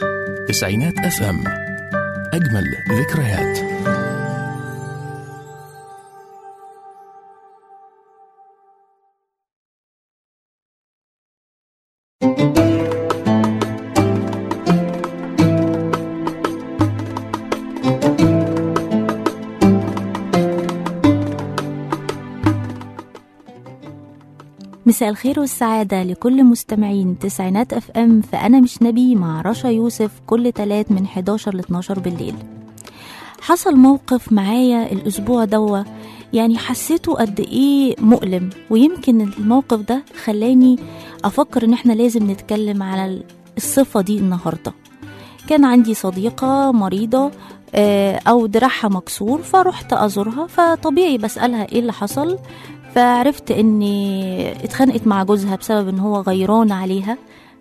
تسعينات اف ام اجمل ذكريات مساء الخير والسعادة لكل مستمعين تسعينات اف ام فأنا مش نبي مع رشا يوسف كل تلات من 11 ل 12 بالليل حصل موقف معايا الأسبوع دوا يعني حسيته قد إيه مؤلم ويمكن الموقف ده خلاني أفكر إن إحنا لازم نتكلم على الصفة دي النهاردة كان عندي صديقة مريضة آه، أو دراعها مكسور فرحت أزورها فطبيعي بسألها إيه اللي حصل فعرفت اني اتخانقت مع جوزها بسبب ان هو غيران عليها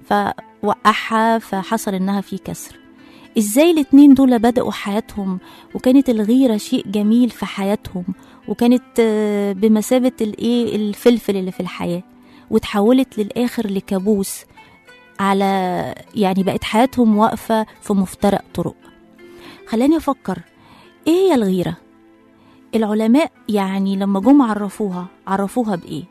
فوقعها فحصل انها في كسر ازاي الاتنين دول بدأوا حياتهم وكانت الغيرة شيء جميل في حياتهم وكانت آه، بمثابة الايه الفلفل اللي في الحياة وتحولت للآخر لكابوس على يعني بقت حياتهم واقفة في مفترق طرق خلاني أفكر إيه هي الغيرة؟ العلماء يعني لما جم عرفوها عرفوها بإيه؟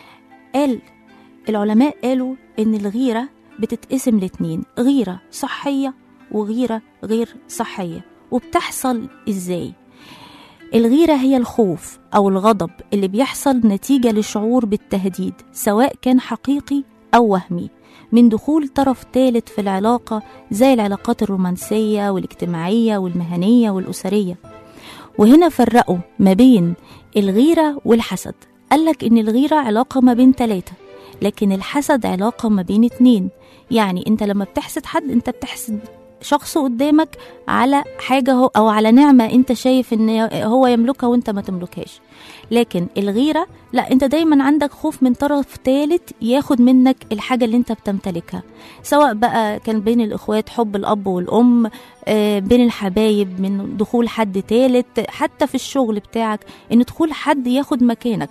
قال العلماء قالوا إن الغيرة بتتقسم لاتنين غيرة صحية وغيرة غير صحية وبتحصل إزاي؟ الغيرة هي الخوف أو الغضب اللي بيحصل نتيجة لشعور بالتهديد سواء كان حقيقي أو وهمي من دخول طرف ثالث في العلاقة زي العلاقات الرومانسية والاجتماعية والمهنية والأسرية وهنا فرقوا ما بين الغيرة والحسد قالك إن الغيرة علاقة ما بين ثلاثة لكن الحسد علاقة ما بين اتنين يعني انت لما بتحسد حد انت بتحسد شخص قدامك على حاجة هو أو على نعمة انت شايف ان هو يملكها وانت ما تملكهاش لكن الغيرة لا انت دايما عندك خوف من طرف ثالث ياخد منك الحاجة اللي انت بتمتلكها سواء بقى كان بين الإخوات حب الأب والأم آه، بين الحبايب من دخول حد ثالث حتى في الشغل بتاعك ان دخول حد ياخد مكانك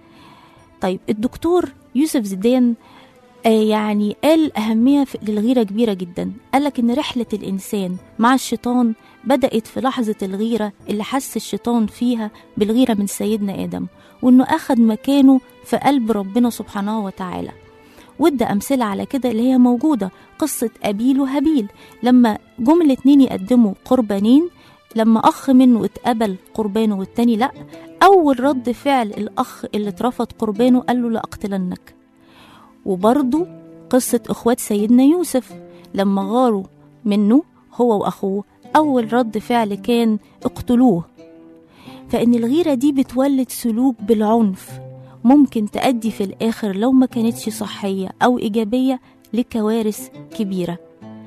طيب الدكتور يوسف زيدان آه، يعني قال أهمية في- للغيرة كبيرة جدا قالك إن رحلة الإنسان مع الشيطان بدأت في لحظة الغيرة اللي حس الشيطان فيها بالغيرة من سيدنا آدم وإنه أخد مكانه في قلب ربنا سبحانه وتعالى وادى أمثلة على كده اللي هي موجودة قصة أبيل وهابيل لما جم الاتنين يقدموا قربانين لما أخ منه اتقبل قربانه والتاني لأ أول رد فعل الأخ اللي اترفض قربانه قال له لأقتلنك وبرضه قصة إخوات سيدنا يوسف لما غاروا منه هو وأخوه أول رد فعل كان اقتلوه فإن الغيرة دي بتولد سلوك بالعنف ممكن تأدي في الآخر لو ما كانتش صحية أو إيجابية لكوارث كبيرة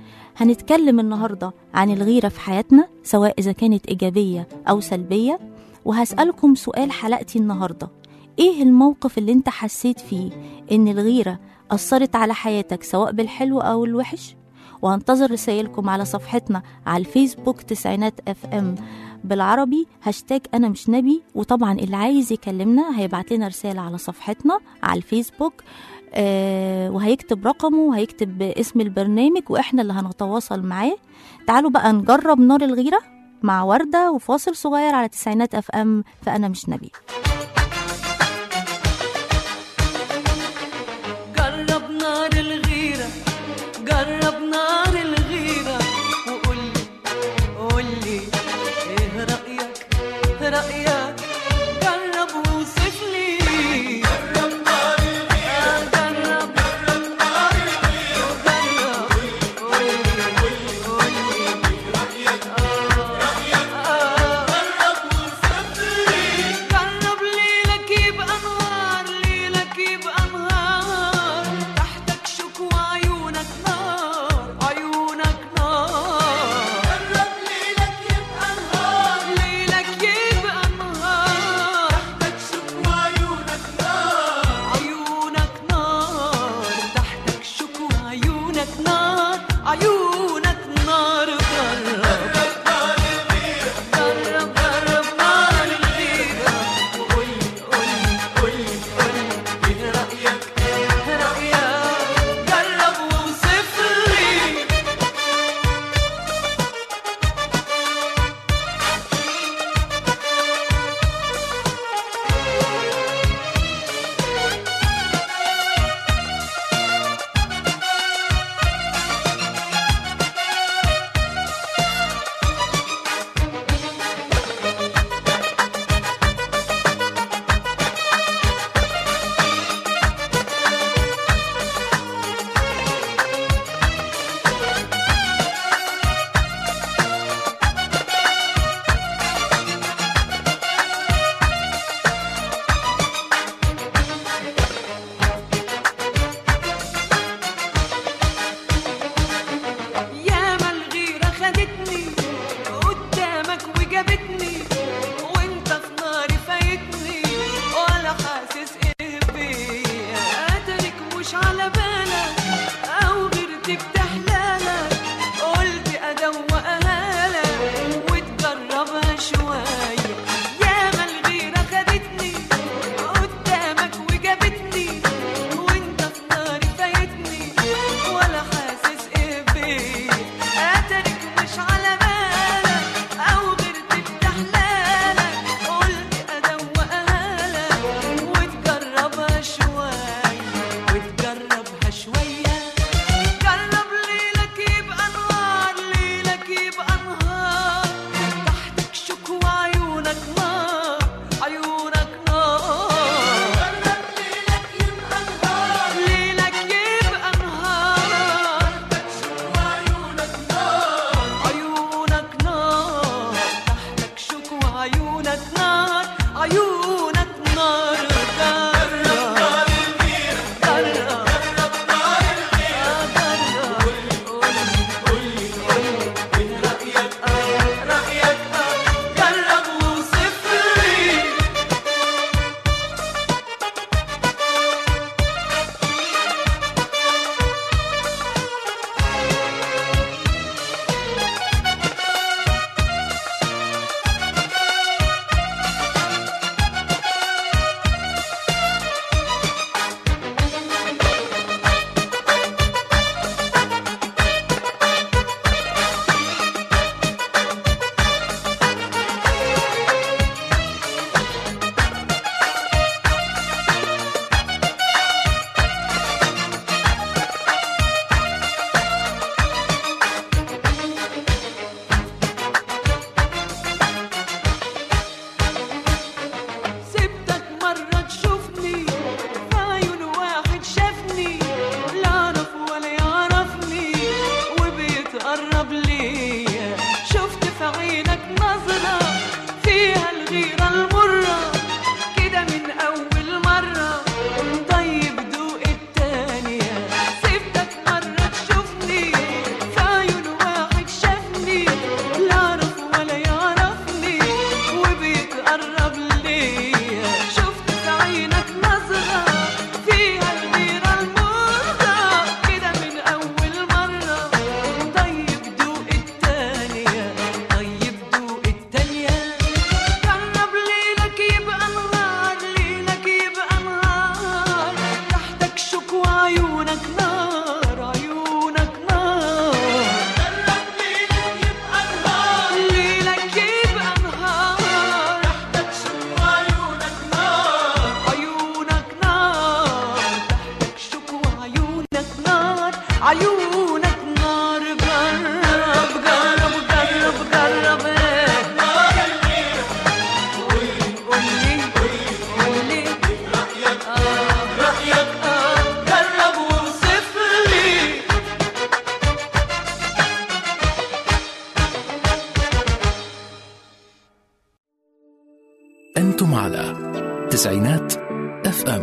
هنتكلم النهاردة عن الغيرة في حياتنا سواء إذا كانت إيجابية أو سلبية وهسألكم سؤال حلقتي النهاردة إيه الموقف اللي أنت حسيت فيه إن الغيرة أثرت على حياتك سواء بالحلو أو الوحش وهنتظر رسائلكم على صفحتنا على الفيسبوك تسعينات اف ام بالعربي هاشتاج انا مش نبي وطبعا اللي عايز يكلمنا هيبعت لنا رساله على صفحتنا على الفيسبوك آه وهيكتب رقمه وهيكتب اسم البرنامج واحنا اللي هنتواصل معاه تعالوا بقى نجرب نار الغيره مع ورده وفاصل صغير على تسعينات اف ام فانا مش نبي جرب نار الغيرة جرب نار الغيرة وقولي قولي ايه رأيك رأيك جرب ووصف لي جرب نار الغيرة جرب جرب نار الغيرة جرب قولي قولي رأيك رأيك جرب ووصف لي جرب ليلك يبقى نهار ليلك يبقى نهار تحتك شوك وعيونك نار عيونك نار جرب ليلك يبقى نهار ليلك يبقى نهار تحتك شوك وعيونك نار عيونك نار تحتك شوك وعيونك نار عيونك نار جرب جرب جرب نار الغيرة وقولي قولي قولي قولي ايه رأيك رأيك جرب ووصف لي أنتم على تسعينات اف ام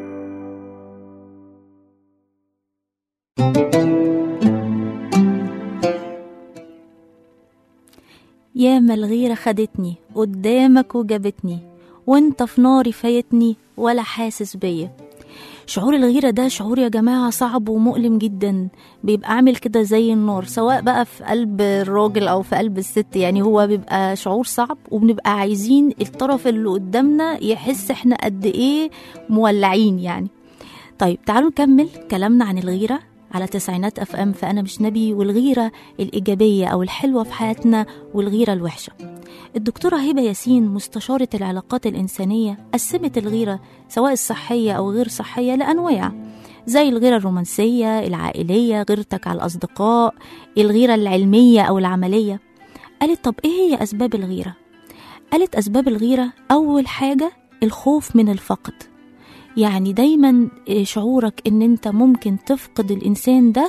ياما الغيرة خدتني قدامك وجابتني وانت في ناري فايتني ولا حاسس بيا شعور الغيرة ده شعور يا جماعة صعب ومؤلم جدا بيبقى عامل كده زي النار سواء بقى في قلب الراجل أو في قلب الست يعني هو بيبقى شعور صعب وبنبقى عايزين الطرف اللي قدامنا يحس احنا قد ايه مولعين يعني طيب تعالوا نكمل كلامنا عن الغيرة على تسعينات اف ام فانا مش نبي والغيره الايجابيه او الحلوه في حياتنا والغيره الوحشه الدكتوره هبه ياسين مستشاره العلاقات الانسانيه قسمت الغيره سواء الصحيه او غير صحيه لانواع زي الغيره الرومانسيه العائليه غيرتك على الاصدقاء الغيره العلميه او العمليه قالت طب ايه هي اسباب الغيره قالت اسباب الغيره اول حاجه الخوف من الفقد يعني دايما شعورك ان انت ممكن تفقد الانسان ده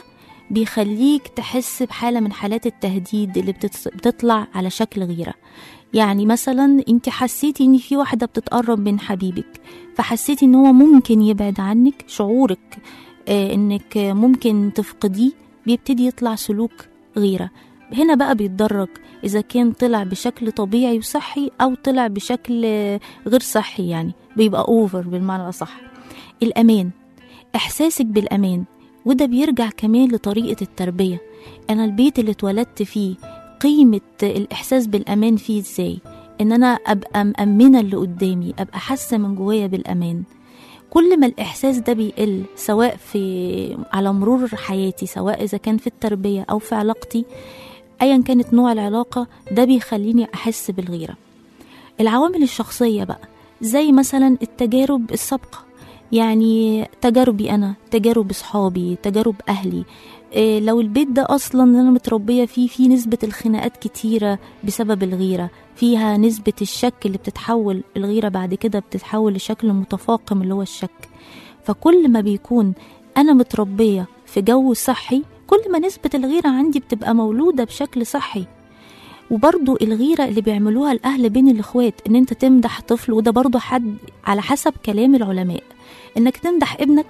بيخليك تحس بحاله من حالات التهديد اللي بتتص- بتطلع على شكل غيره يعني مثلا انت حسيتي ان في واحده بتتقرب من حبيبك فحسيتي ان هو ممكن يبعد عنك شعورك آه، انك ممكن تفقديه بيبتدي يطلع سلوك غيره هنا بقى بيتدرج اذا كان طلع بشكل طبيعي وصحي او طلع بشكل آه، غير صحي يعني بيبقى اوفر بالمعنى الاصح الامان احساسك بالامان وده بيرجع كمان لطريقه التربيه انا البيت اللي اتولدت فيه قيمه الاحساس بالامان فيه ازاي ان انا ابقى مامنه اللي قدامي ابقى حاسه من جوايا بالامان كل ما الاحساس ده بيقل سواء في على مرور حياتي سواء اذا كان في التربيه او في علاقتي ايا كانت نوع العلاقه ده بيخليني احس بالغيره العوامل الشخصيه بقى زي مثلا التجارب السابقه يعني تجاربي انا تجارب اصحابي تجارب اهلي إيه لو البيت ده اصلا اللي انا متربيه فيه فيه نسبه الخناقات كتيره بسبب الغيره فيها نسبه الشك اللي بتتحول الغيره بعد كده بتتحول لشكل متفاقم اللي هو الشك فكل ما بيكون انا متربيه في جو صحي كل ما نسبه الغيره عندي بتبقى مولوده بشكل صحي وبرضو الغيرة اللي بيعملوها الأهل بين الإخوات إن أنت تمدح طفل وده برضو حد على حسب كلام العلماء إنك تمدح ابنك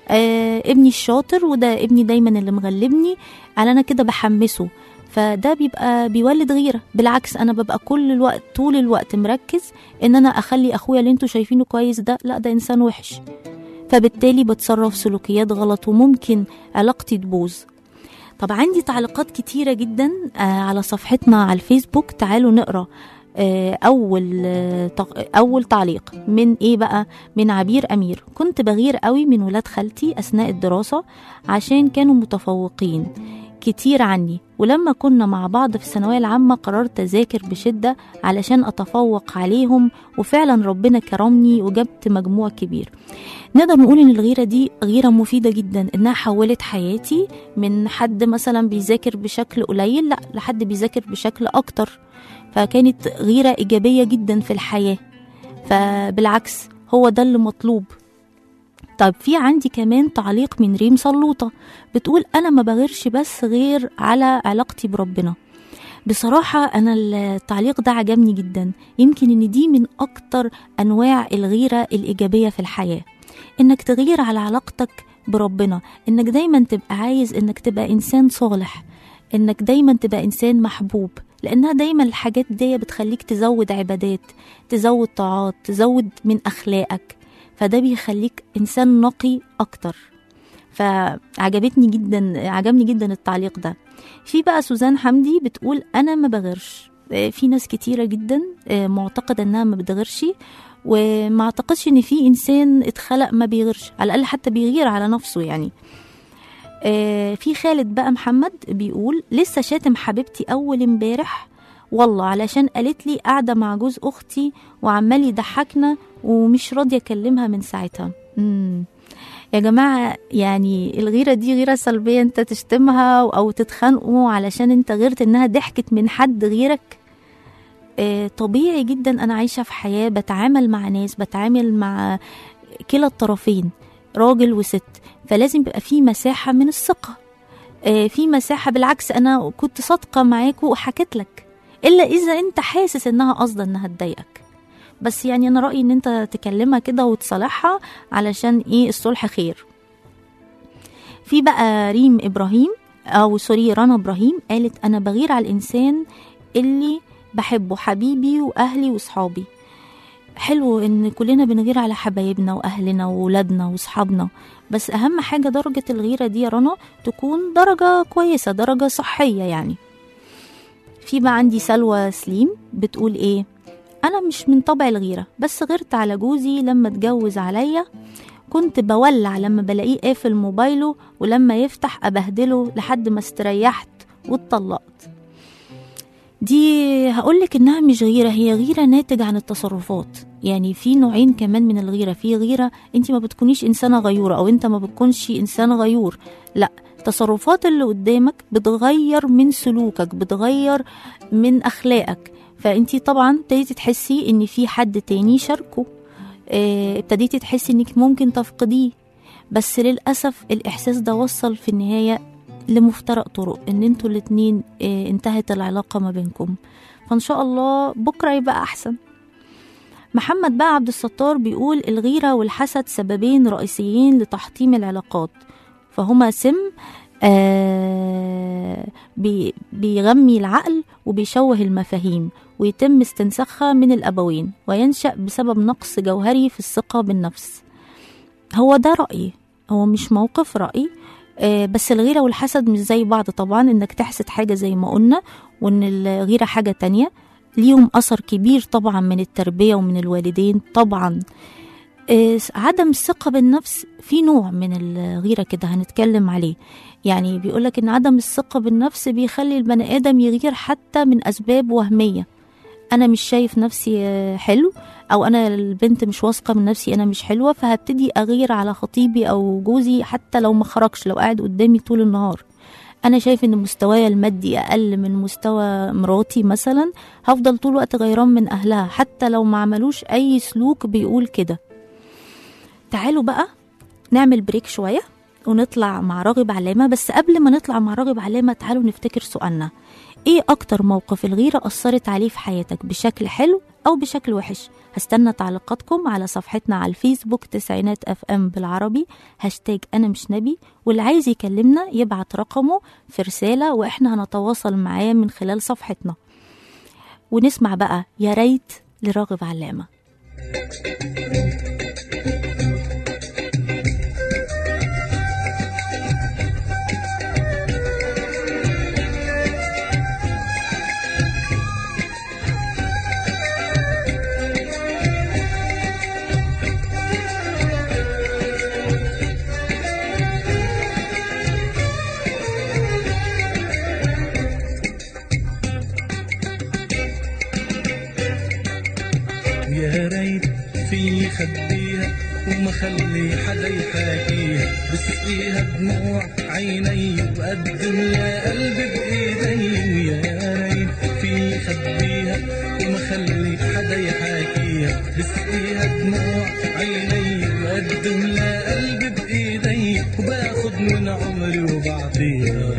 آه ابني الشاطر وده ابني دايما اللي مغلبني على أنا كده بحمسه فده بيبقى بيولد غيرة بالعكس أنا ببقى كل الوقت طول الوقت مركز إن أنا أخلي أخويا اللي أنتوا شايفينه كويس ده لا ده إنسان وحش فبالتالي بتصرف سلوكيات غلط وممكن علاقتي تبوظ طب عندي تعليقات كتيرة جدا آه، على صفحتنا على الفيسبوك تعالوا نقرا آه، أول آه، تق- أول تعليق من إيه بقى من عبير أمير كنت بغير قوي من ولاد خالتي أثناء الدراسة عشان كانوا متفوقين كتير عني ولما كنا مع بعض في الثانوية العامة قررت أذاكر بشدة علشان أتفوق عليهم وفعلا ربنا كرمني وجبت مجموع كبير نقدر نقول ان الغيره دي غيره مفيده جدا انها حولت حياتي من حد مثلا بيذاكر بشكل قليل لا لحد بيذاكر بشكل اكتر فكانت غيره ايجابيه جدا في الحياه فبالعكس هو ده اللي مطلوب طيب في عندي كمان تعليق من ريم صلوطه بتقول انا ما بغيرش بس غير على علاقتي بربنا بصراحة أنا التعليق ده عجبني جدا يمكن إن دي من أكتر أنواع الغيرة الإيجابية في الحياة انك تغير على علاقتك بربنا انك دايما تبقى عايز انك تبقى انسان صالح انك دايما تبقى انسان محبوب لانها دايما الحاجات دي بتخليك تزود عبادات تزود طاعات تزود من اخلاقك فده بيخليك انسان نقي اكتر فعجبتني جدا عجبني جدا التعليق ده في بقى سوزان حمدي بتقول انا ما بغيرش آه، في ناس كتيرة جدا آه، معتقدة انها ما بتغيرش وما اعتقدش ان في انسان اتخلق ما بيغيرش على الاقل حتى بيغير على نفسه يعني آه في خالد بقى محمد بيقول لسه شاتم حبيبتي اول امبارح والله علشان قالت لي قاعده مع جوز اختي وعمال يضحكنا ومش راضيه اكلمها من ساعتها مم. يا جماعة يعني الغيرة دي غيرة سلبية انت تشتمها او تتخانقوا علشان انت غيرت انها ضحكت من حد غيرك آه، طبيعي جدا انا عايشه في حياه بتعامل مع ناس بتعامل مع كلا الطرفين راجل وست فلازم يبقى في مساحه من الثقه آه، في مساحه بالعكس انا كنت صادقه معاك وحكيت لك الا اذا انت حاسس انها قصده انها تضايقك بس يعني انا رايي ان انت تكلمها كده وتصالحها علشان ايه الصلح خير في بقى ريم ابراهيم او سوري رنا ابراهيم قالت انا بغير على الانسان اللي بحبه حبيبي واهلي وصحابي حلو ان كلنا بنغير على حبايبنا واهلنا وولادنا واصحابنا بس اهم حاجه درجه الغيره دي يا رنا تكون درجه كويسه درجه صحيه يعني في بقى عندي سلوى سليم بتقول ايه انا مش من طبع الغيره بس غيرت على جوزي لما اتجوز عليا كنت بولع لما بلاقيه قافل موبايله ولما يفتح ابهدله لحد ما استريحت واتطلقت دي هقولك انها مش غيرة هي غيرة ناتج عن التصرفات يعني في نوعين كمان من الغيرة في غيرة انت ما بتكونيش انسانة غيورة او انت ما بتكونش انسان غيور لا التصرفات اللي قدامك بتغير من سلوكك بتغير من اخلاقك فانت طبعا ابتديتي تحسي ان في حد تاني شاركه اه، ابتديتي تحسي انك ممكن تفقديه بس للأسف الإحساس ده وصل في النهاية لمفترق طرق ان انتوا الاتنين اه، انتهت العلاقة ما بينكم فان شاء الله بكرة يبقى احسن محمد بقى عبد الستار بيقول الغيرة والحسد سببين رئيسيين لتحطيم العلاقات فهما سم آه بي بيغمي العقل وبيشوه المفاهيم ويتم استنساخها من الأبوين وينشأ بسبب نقص جوهري في الثقة بالنفس هو ده رأيي هو مش موقف رأي آه، بس الغيرة والحسد مش زي بعض طبعا انك تحسد حاجة زي ما قلنا وان الغيرة حاجة تانية ليهم أثر كبير طبعا من التربية ومن الوالدين طبعا آه، عدم الثقة بالنفس في نوع من الغيرة كده هنتكلم عليه يعني بيقولك ان عدم الثقة بالنفس بيخلي البني آدم يغير حتى من أسباب وهمية أنا مش شايف نفسي آه، حلو او انا البنت مش واثقه من نفسي انا مش حلوه فهبتدي اغير على خطيبي او جوزي حتى لو ما خرجش لو قاعد قدامي طول النهار انا شايف ان مستواي المادي اقل من مستوى مراتي مثلا هفضل طول الوقت غيران من اهلها حتى لو ما عملوش اي سلوك بيقول كده تعالوا بقى نعمل بريك شويه ونطلع مع راغب علامه بس قبل ما نطلع مع راغب علامه تعالوا نفتكر سؤالنا ايه اكتر موقف الغيره اثرت عليه في حياتك بشكل حلو او بشكل وحش هستنى تعليقاتكم على صفحتنا على الفيسبوك تسعينات اف ام بالعربي هاشتاج انا مش نبي واللي عايز يكلمنا يبعت رقمه في رساله واحنا هنتواصل معاه من خلال صفحتنا ونسمع بقى يا ريت لراغب علامه يا ريت في خبيها وما خلي حدا يحاكيها بسقيها دموع عيني وقدم يا قلبي بايدي يا ريت في خبيها وما خلي حدا يحاكيها بسقيها دموع عيني وقدم يا قلبي بايدي وباخد من عمري وبعطيها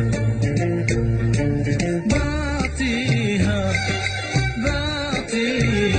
بعطيها بعطيها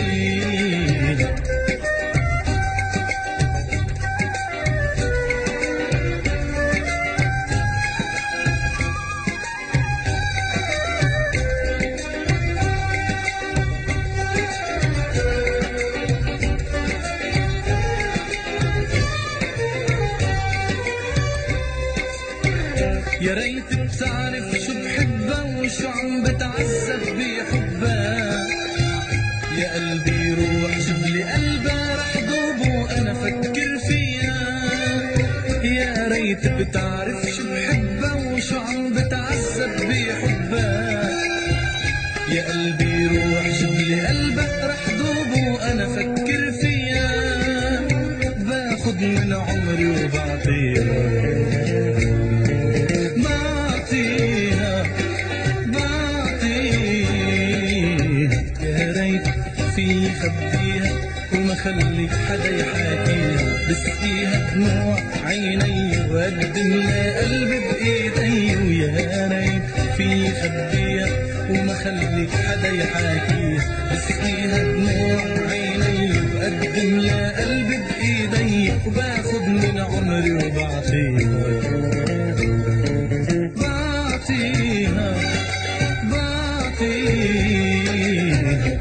يا ريت بتعرف شو بحبها وشو عم بتعذب بحبها يا قلبي روح شوف لي قلبها رح دوب وانا فكر فيها يا ريت بتعرف شو بحبها وشو عم بتعذب بحبها يا قلبي روح شوف لي قلبها رح دوب وانا فكر فيها باخد من عمري وبعطيها بعطيها بعطيها يا ريت في خبيها وما خلي حدا يحاكيها بسقيها دموع عيني وقدم لها قلبي بايدي ويا ريت في خبيها وما خلي حدا يحاكيها بسقيها دموع عيني بعطيها بعطيها بعطيها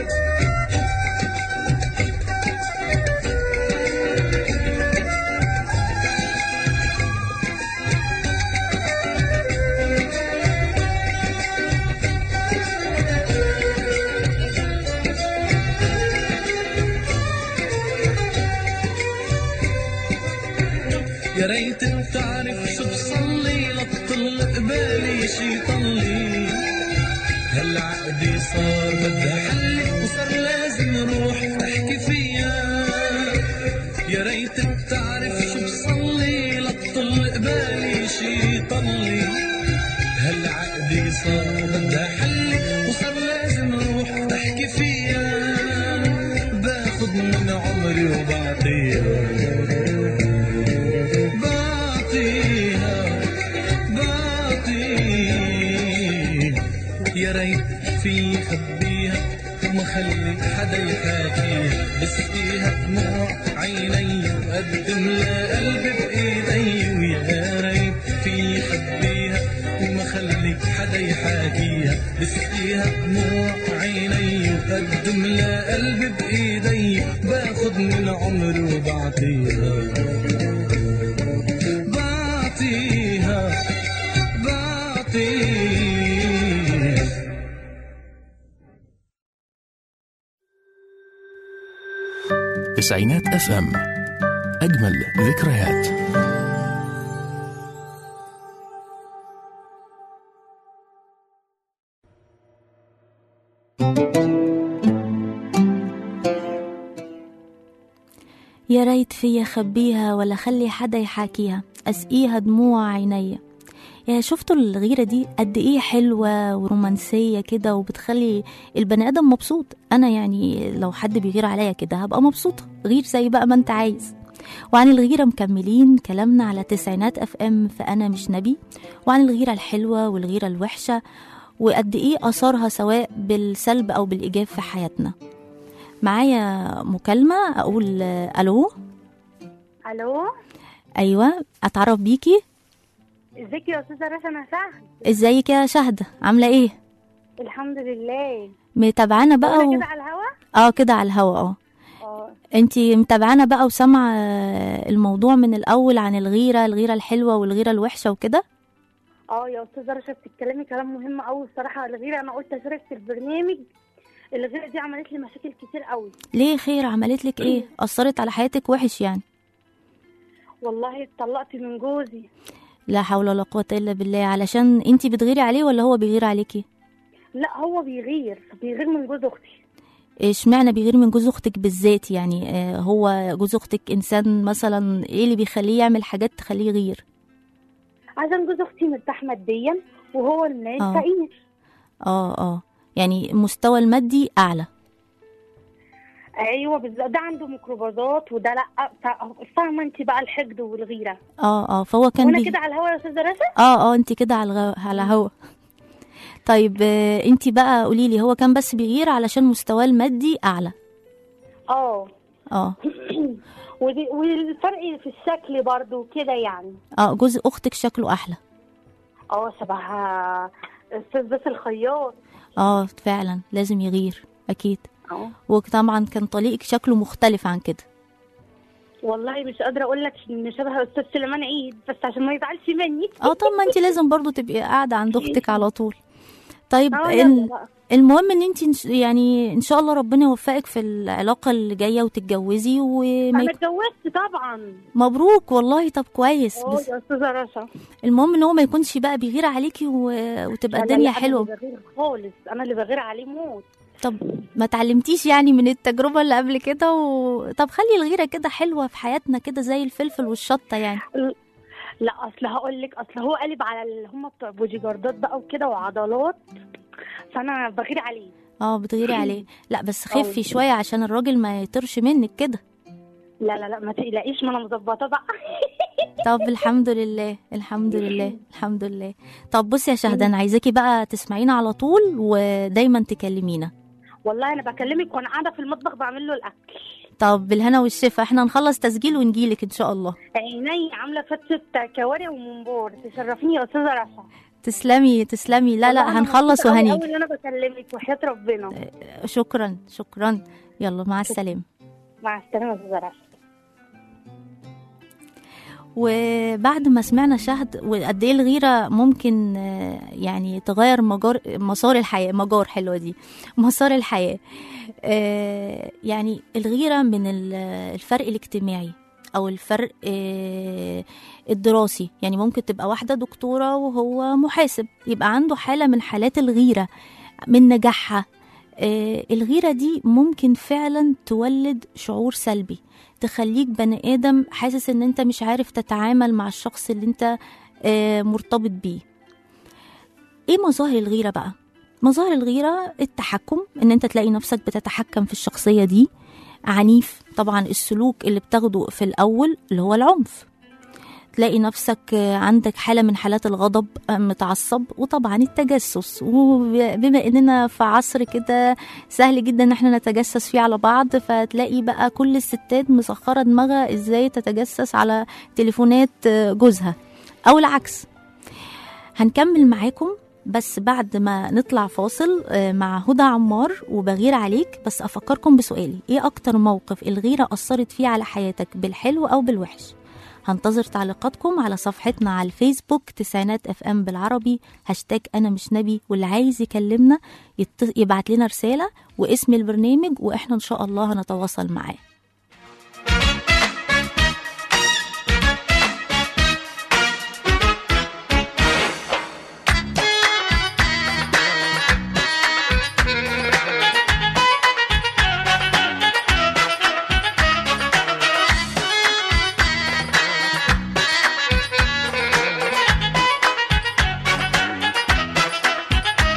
يا ريت بتعرف شو بصلي لتطل قبالي شي طلي هالعقدي صار بدها حل وصار لازم روح احكي فيها يا ريت بتعرف شو بصلي لتطل قبالي شي طلي هالعقدي صار بدها حل وصار لازم روح احكي فيها باخد من عمري وبعطيها بعطيها بعطيها يا ريت في خبيها وما خلي حدا يحاكيها بسقيها دموع عيني وقدم لها قلبي بايدي ويا ريت في خبيها وما خلي حدا يحاكيها بسقيها دموع عيني وقدم لها قلبي بايدي باخد من عمري وبعطيها بعطيها بعطيها تسعينات اف ام اجمل ذكريات يا ريت فيا خبيها ولا خلي حدا يحاكيها أسقيها دموع عينيا يا شفتوا الغيرة دي قد ايه حلوة ورومانسية كده وبتخلي البني آدم مبسوط أنا يعني لو حد بيغير عليا كده هبقى مبسوطة غير زي بقى ما انت عايز وعن الغيرة مكملين كلامنا على تسعينات اف ام فأنا مش نبي وعن الغيرة الحلوة والغيرة الوحشة وقد ايه أثرها سواء بالسلب أو بالإيجاب في حياتنا معايا مكالمة أقول آه، ألو الو أيوة أتعرف بيكي ازيك يا استاذه رشا شهد ازيك يا شهدة عاملة ايه الحمد لله متابعانا بقى انا و... كده على الهوا اه كده على الهوا اه اه انتي متابعانا بقى وسامعة آه، الموضوع من الأول عن الغيرة الغيرة الحلوة والغيرة الوحشة وكده اه يا استاذه رشا بتتكلمي كلام مهم قوي الصراحه الغيره انا قلت اشارك في البرنامج الغيره دي عملت لي مشاكل كتير قوي ليه خير عملت لك ايه أثرت على حياتك وحش يعني والله اتطلقت من جوزي لا حول ولا قوة إلا بالله علشان انتي بتغيري عليه ولا هو بيغير عليكي لا هو بيغير بيغير من جوز اختي اشمعنى بيغير من جوز اختك بالذات يعني آه، هو جوز اختك انسان مثلا ايه اللي بيخليه يعمل حاجات تخليه يغير عشان جوز اختي مرتاح ماديا وهو الناس آه. فقير اه اه يعني المستوى المادي اعلى ايوه بالظبط ده عنده ميكروباصات وده لا ف- فاهمه انت بقى الحقد والغيره اه اه فهو كان وانا بي... كده على الهوا يا استاذه رشا اه اه انت كده على الغو... على هوا طيب آه انت بقى قولي لي هو كان بس بيغير علشان مستواه المادي اعلى اه اه ودي والفرق في الشكل برضو كده يعني اه جوز اختك شكله احلى اه شبه استاذ باسل الخياط اه فعلا لازم يغير اكيد اه وطبعا كان طليقك شكله مختلف عن كده والله مش قادره اقول لك ان شبه استاذ سليمان عيد بس عشان ما يزعلش مني اه طب ما انت لازم برضو تبقي قاعده عند اختك على طول طيب اه ال- يلا بقى. المهم ان انت يعني ان شاء الله ربنا يوفقك في العلاقه اللي جايه وتتجوزي وما انا يك... اتجوزت طبعا مبروك والله طب كويس اه بس يا استاذه رشا المهم ان هو ما يكونش بقى بيغير عليكي و... وتبقى لا، لا، الدنيا لا، حلوه انا اللي بغير خالص انا اللي بغير عليه موت طب ما تعلمتيش يعني من التجربه اللي قبل كده و... طب خلي الغيره كده حلوه في حياتنا كده زي الفلفل والشطه يعني لا اصل هقول لك اصل هو قلب على اللي هم بتوع بودي جاردات بقى وكده وعضلات فانا بغير عليه اه بتغيري عليه لا بس خفي اه. شويه عشان الراجل ما يطرش منك كده لا لا لا ما تقلقيش ما انا مظبطه بقى طب الحمد لله الحمد لله الحمد لله طب بصي يا شهد انا عايزاكي بقى تسمعينا على طول ودايما تكلمينا والله انا بكلمك وانا قاعده في المطبخ بعمل له الاكل طب بالهنا والشفا احنا نخلص تسجيل ونجيلك ان شاء الله عيني عامله فتة كوارع ومنبار تشرفيني يا استاذه رشا تسلمي تسلمي لا والله لا أنا هنخلص مبسوطة أوي وهنيجي أوي إن انا بكلمك وحياه ربنا شكرا شكرا يلا مع السلامه مع السلامه يا استاذه رشا وبعد ما سمعنا شهد وقد ايه الغيره ممكن آه، يعني تغير مجار مسار الحياه مجار حلوه دي مسار الحياه آه، يعني الغيره من ال- الفرق الاجتماعي او الفرق آه، الدراسي يعني ممكن تبقى واحده دكتوره وهو محاسب يبقى عنده حاله من حالات الغيره من نجاحها آه، الغيره دي ممكن فعلا تولد شعور سلبي تخليك بني ادم حاسس ان انت مش عارف تتعامل مع الشخص اللي انت آه، مرتبط بيه ايه مظاهر الغيره بقى مظاهر الغيره التحكم ان انت تلاقي نفسك بتتحكم في الشخصيه دي عنيف طبعا السلوك اللي بتاخده في الاول اللي هو العنف تلاقي نفسك آه، عندك حالة من حالات الغضب آه، متعصب وطبعا التجسس وبما اننا في عصر كده سهل جدا ان احنا نتجسس فيه على بعض فتلاقي بقى كل الستات مسخرة دماغها ازاي تتجسس على تليفونات آه، جوزها او العكس هنكمل معاكم بس بعد ما نطلع فاصل آه، مع هدى عمار وبغير عليك بس افكركم بسؤالي ايه اكتر موقف الغيرة اثرت فيه على حياتك بالحلو او بالوحش هنتظر تعليقاتكم على صفحتنا على الفيسبوك تسعينات اف ام بالعربي هاشتاج انا مش نبي واللي عايز يكلمنا يت- يبعت لنا رسالة واسم البرنامج واحنا ان شاء الله هنتواصل معاه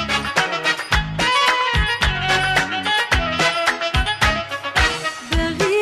بغير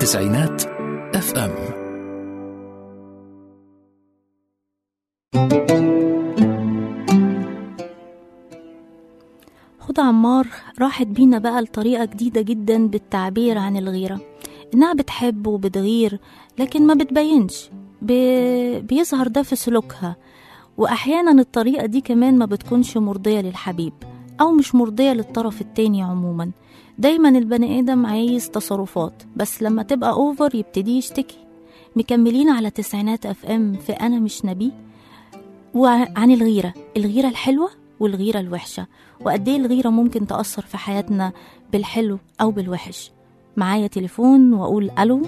تسعينات اف ام هدى عمار راحت بينا بقى لطريقة جديدة جدا بالتعبير عن الغيرة إنها بتحب وبتغير لكن ما بتبينش ب... بيظهر ده في سلوكها وأحيانا الطريقة دي كمان ما بتكونش مرضية للحبيب أو مش مرضية للطرف التاني عموما دايما البني آدم عايز تصرفات بس لما تبقى أوفر يبتدي يشتكي مكملين على تسعينات أف أم في أنا مش نبي وعن الغيرة الغيرة الحلوة والغيرة الوحشة وقد ايه الغيرة ممكن تأثر في حياتنا بالحلو أو بالوحش معايا تليفون وأقول ألو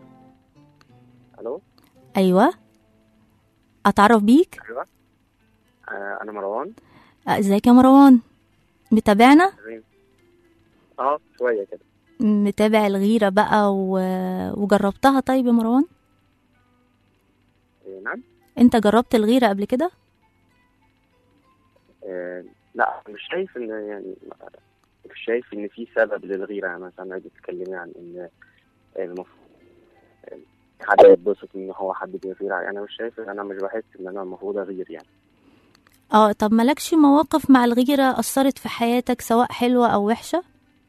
الو أيوة أتعرف بيك ايوه آه انا مروان آه، ازيك يا مروان متابعنا تمام اه شويه كده متابع الغيرة بقى و... وجربتها طيب يا مروان آه نعم انت جربت الغيرة قبل كده آه لا مش شايف ان يعني مش شايف ان في سبب للغيره يعني مثلا عايز تتكلمي عن ان المفروض حد يتبسط ان هو حد بيغير علي. انا مش شايف انا مش بحس ان انا المفروض اغير يعني اه طب مالكش مواقف مع الغيرة أثرت في حياتك سواء حلوة أو وحشة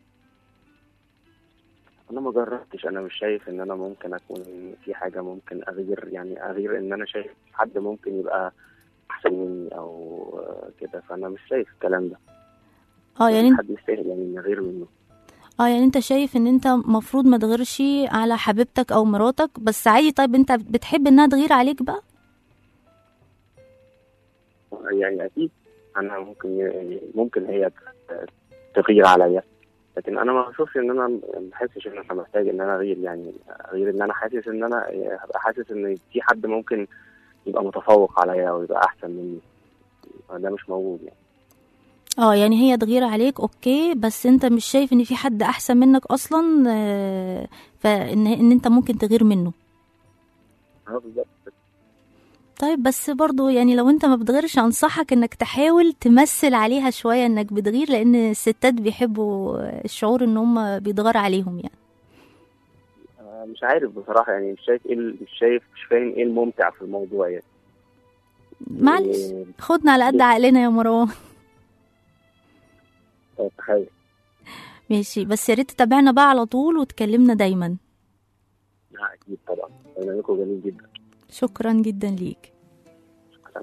انا ما جربتش انا مش شايف ان انا ممكن اكون في حاجه ممكن اغير يعني اغير ان انا شايف حد ممكن يبقى احسن مني او آه، كده فانا مش شايف الكلام ده اه يعني حد يستاهل يعني ان اغير منه اه يعني انت شايف ان انت مفروض ما تغيرش على حبيبتك او مراتك بس عادي طيب انت بتحب انها تغير عليك بقى يعني اكيد انا ممكن ممكن هي تغير عليا لكن انا ما بشوفش ان انا ما بحسش ان انا محتاج ان انا اغير يعني غير ان انا حاسس ان انا هبقى حاسس ان في حد ممكن يبقى متفوق عليا او يبقى احسن مني ده مش موجود يعني اه يعني هي تغير عليك اوكي بس انت مش شايف ان في حد احسن منك اصلا آه، فان ان انت ممكن تغير منه اه بالظبط طيب بس برضو يعني لو انت ما بتغيرش انصحك انك تحاول تمثل عليها شوية انك بتغير لان الستات بيحبوا الشعور ان هم بيتغار عليهم يعني آه، مش عارف بصراحه يعني مش شايف ايه ال- مش شايف مش فاهم ايه الممتع في الموضوع يعني معلش يعني خدنا على قد عقلنا يا مروان آه، تخيل ماشي بس يا ريت تتابعنا بقى على طول وتكلمنا دايما لا اكيد طبعا برنامجكم جميل جدا شكرا جدا ليك شكرا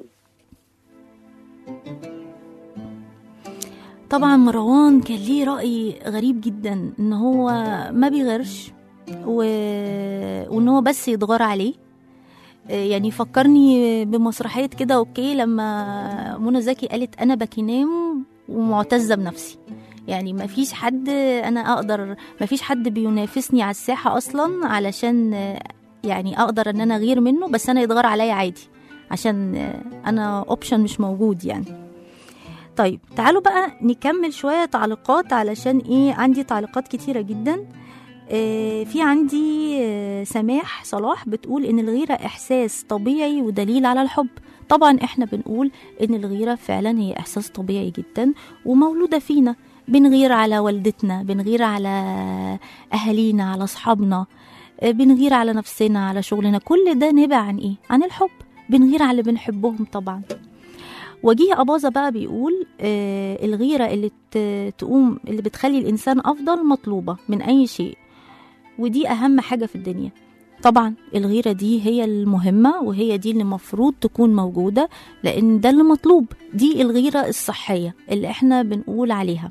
طبعا مروان كان ليه رأي غريب جدا ان هو ما بيغيرش و... وان هو بس يتغار عليه آه، يعني فكرني بمسرحية كده اوكي لما منى زكي قالت انا بكينام ومعتزة بنفسي يعني ما فيش حد انا اقدر ما فيش حد بينافسني على الساحة اصلا علشان آه، يعني اقدر ان انا اغير منه بس انا يتغار عليا عادي عشان آه، انا اوبشن مش موجود يعني طيب تعالوا بقى نكمل شوية تعليقات علشان ايه عندي تعليقات كتيرة جدا آه، في عندي آه، سماح صلاح بتقول ان الغيرة احساس طبيعي ودليل على الحب طبعا احنا بنقول ان الغيرة فعلا هي احساس طبيعي جدا ومولودة فينا بنغير على والدتنا بنغير على اهالينا على اصحابنا آه، بنغير على نفسنا على شغلنا كل ده نابع عن ايه عن الحب بنغير على اللي بنحبهم طبعا وجيه أباظة بقى بيقول آه الغيرة اللي ت- تقوم اللي بتخلي الإنسان أفضل مطلوبة من أي شيء ودي أهم حاجة في الدنيا طبعا الغيرة دي هي المهمة وهي دي اللي المفروض تكون موجودة لأن ده اللي مطلوب دي الغيرة الصحية اللي احنا بنقول عليها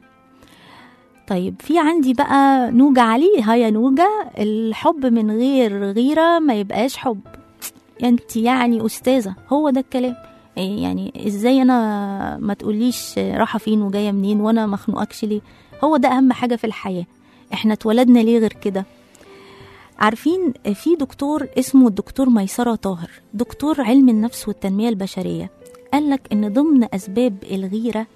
طيب في عندي بقى نوجة علي هيا نوجة الحب من غير غيرة ما يبقاش حب انت يعني أستاذة هو ده الكلام إيه يعني ازاي انا ما تقوليش رايحه فين وجايه منين وانا ما اخنقكش ليه هو ده اهم حاجه في الحياه احنا اتولدنا ليه غير كده عارفين في دكتور اسمه الدكتور ميسرة طاهر دكتور علم النفس والتنمية البشرية قالك ان ضمن اسباب الغيرة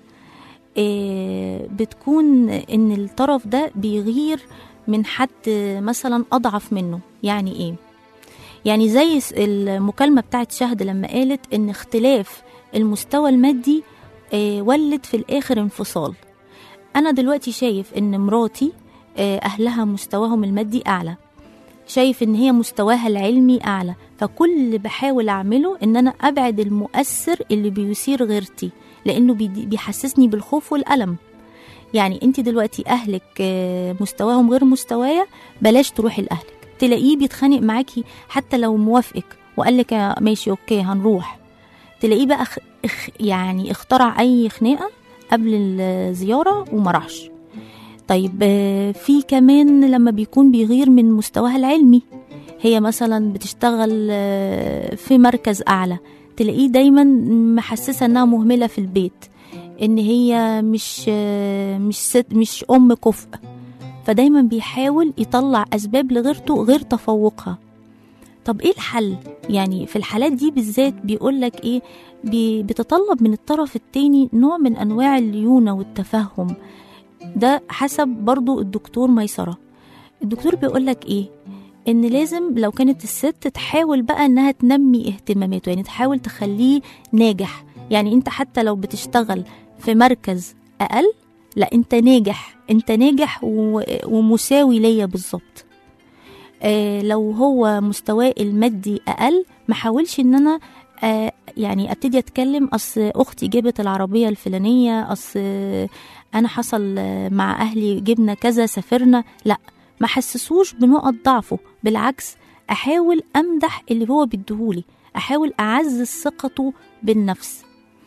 إيه، بتكون ان الطرف ده بيغير من حد مثلا اضعف منه يعني ايه يعني زي س- المكالمة بتاعت شهد لما قالت إن اختلاف المستوى المادي آه، ولد في الآخر انفصال أنا دلوقتي شايف إن مراتي آه، أهلها مستواهم المادي أعلى شايف ان هي مستواها العلمي اعلى فكل اللي بحاول اعمله ان انا ابعد المؤثر اللي بيثير غيرتي لانه بيدي- بيحسسني بالخوف والالم يعني انت دلوقتي اهلك آه، مستواهم غير مستوايا بلاش تروحي لاهلك تلاقيه بيتخانق معاكي حتى لو موافقك وقال لك آه، ماشي اوكي هنروح تلاقيه بقى خ... اخ... يعني اخترع اي خناقه قبل الزياره وما راحش طيب آه، في كمان لما بيكون بيغير من مستواها العلمي هي مثلا بتشتغل آه، في مركز اعلى تلاقيه دايما محسسه انها مهمله في البيت ان هي مش آه، مش ست مش ام كفء فدايما بيحاول يطلع اسباب لغيرته غير تفوقها طب ايه الحل يعني في الحالات دي بالذات بيقول لك ايه بي بتطلب من الطرف التاني نوع من انواع الليونه والتفهم ده حسب برضو الدكتور ميسره الدكتور بيقول لك ايه ان لازم لو كانت الست تحاول بقى انها تنمي اهتماماته يعني تحاول تخليه ناجح يعني انت حتى لو بتشتغل في مركز اقل لا انت ناجح انت ناجح و- ومساوي ليا بالظبط آه لو هو مستواه المادي اقل ما حاولش ان انا آه يعني ابتدي اتكلم اصل اختي جابت العربيه الفلانيه اصل انا حصل آه، مع اهلي جبنا كذا سافرنا لا ما حسسوش بنقط ضعفه بالعكس احاول امدح اللي هو بيديهولي احاول اعزز ثقته بالنفس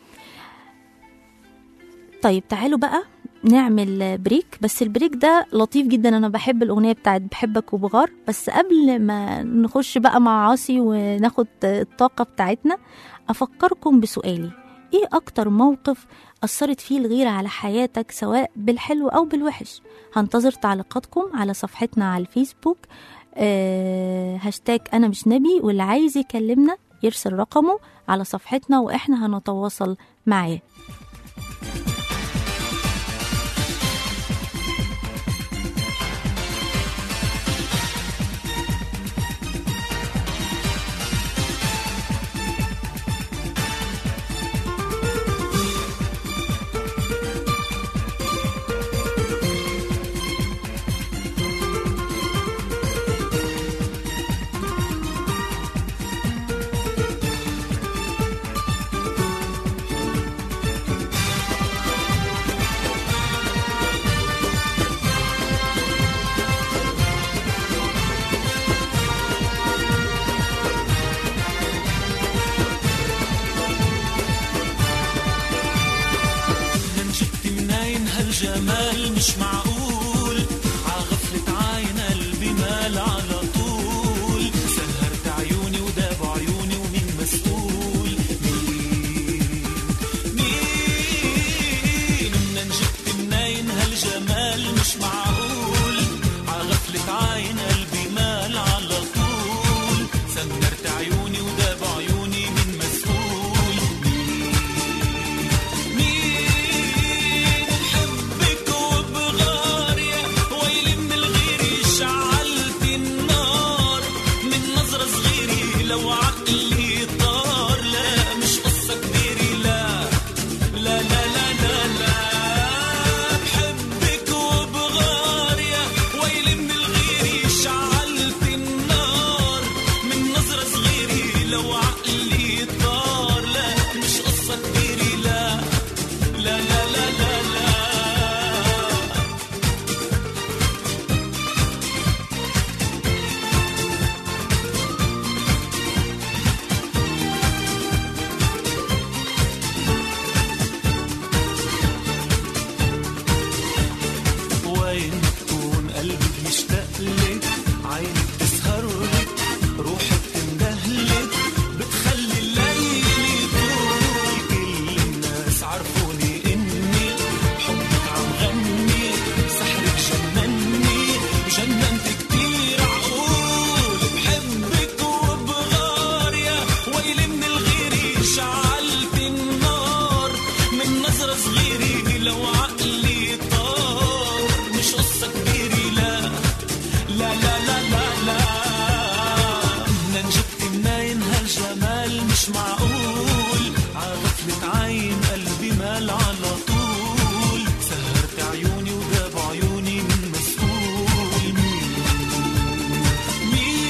طيب تعالوا بقى نعمل بريك بس البريك ده لطيف جدا انا بحب الاغنيه بتاعت بحبك وبغار بس قبل ما نخش بقى مع عاصي وناخد الطاقه بتاعتنا افكركم بسؤالي ايه اكتر موقف اثرت فيه الغيره على حياتك سواء بالحلو او بالوحش هنتظر تعليقاتكم على صفحتنا على الفيسبوك آه هاشتاج انا مش نبي واللي عايز يكلمنا يرسل رقمه على صفحتنا واحنا هنتواصل معاه من جبت منين هالجمال مش معقول عغفلة عين قلبي مال على طول سهرت عيوني وداب عيوني ومين مسؤول مين مين من جبت منين هالجمال مش معقول عغفلة عين قلبي مال على طول سهرت عيوني وداب عيوني مين مسؤول مين حبك وبغار يا ويلي من الغير شعلت النار من نظرة صغيرة لو عقلي طار لا مش قصة كبيرة لا لا لا لا لا لا بحبك وبغار يا ويلي من الغير شعلت النار من نظرة صغيرة لو عقلي طار لا مش قصة كبيرة لا لا لا لا لا لا وين تكون قلبي بيشتاق لك عيني بتسهر لك روحي بتندهلك بتخلي الليل يطول كل الناس عرفوني اني حبك عم غني سحرك جنني جننت كتير عقول بحبك وبغار يا ويلي من الغير شعلت النار من نظرة صغيرة لو عقلي طار مش قصة كبيرة لا لا لا لا لا لا من جبت منين هالجمال مش معقول عغفلة عين قلبي مال على طول سهرت عيوني وداب عيوني من مسؤول مين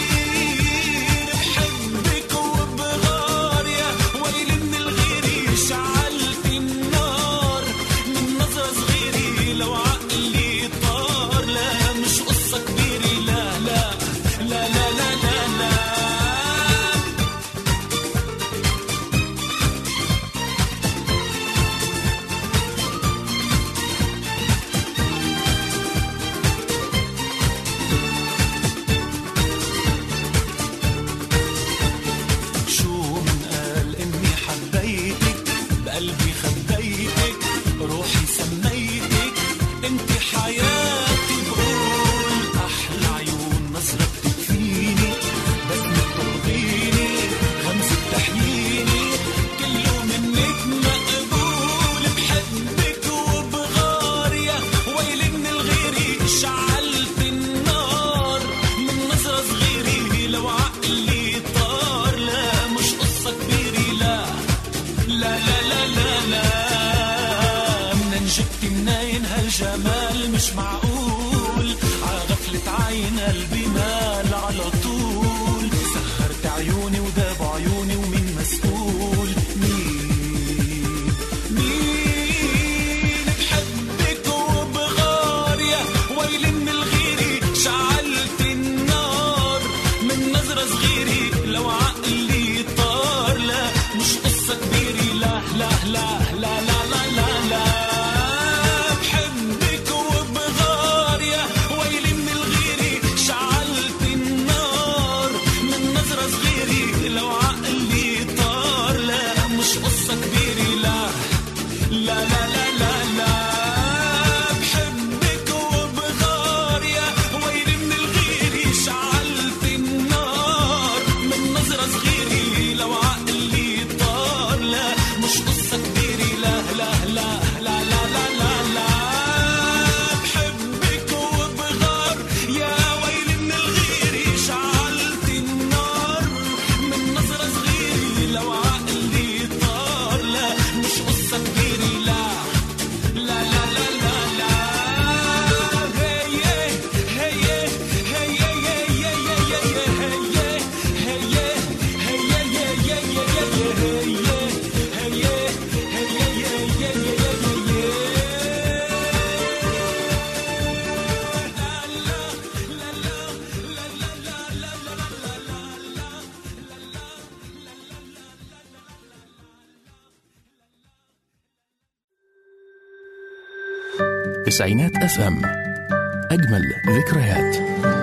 تسعينات اف ام اجمل ذكريات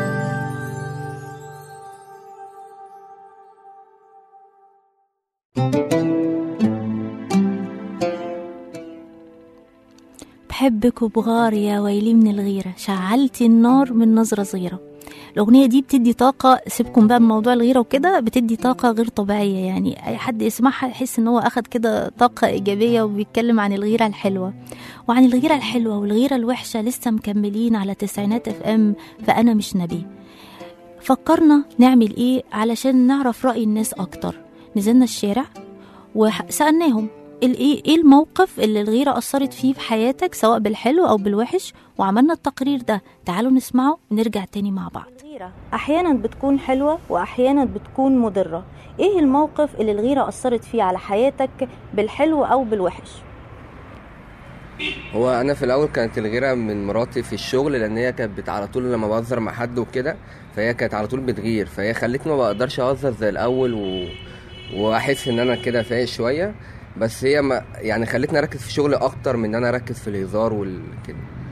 بحبك وبغار يا ويلي من الغيرة شعلتي النار من نظرة صغيرة الأغنية دي بتدي طاقة سيبكم بقى من موضوع الغيرة وكده بتدي طاقة غير طبيعية يعني أي حد يسمعها يحس إن هو أخد كده طاقة إيجابية وبيتكلم عن الغيرة الحلوة وعن الغيرة الحلوة والغيرة الوحشة لسه مكملين على تسعينات اف ام فأنا مش نبي فكرنا نعمل ايه علشان نعرف رأي الناس أكتر نزلنا الشارع وسألناهم الايه ايه الموقف اللي الغيرة أثرت فيه في حياتك سواء بالحلو أو بالوحش وعملنا التقرير ده تعالوا نسمعه ونرجع تاني مع بعض الغيرة أحيانا بتكون حلوة وأحيانا بتكون مضرة ايه الموقف اللي الغيرة أثرت فيه على حياتك بالحلو أو بالوحش هو انا في الاول كانت الغيره من مراتي في الشغل لان هي كانت بت- على طول لما بهزر مع حد وكده فهي كانت على طول بتغير فهي خلتني ما بقدرش اهزر زي الاول و... واحس ان انا كده فايق شويه بس هي ما يعني خلتني اركز في شغلي اكتر من ان انا اركز في الهزار والكده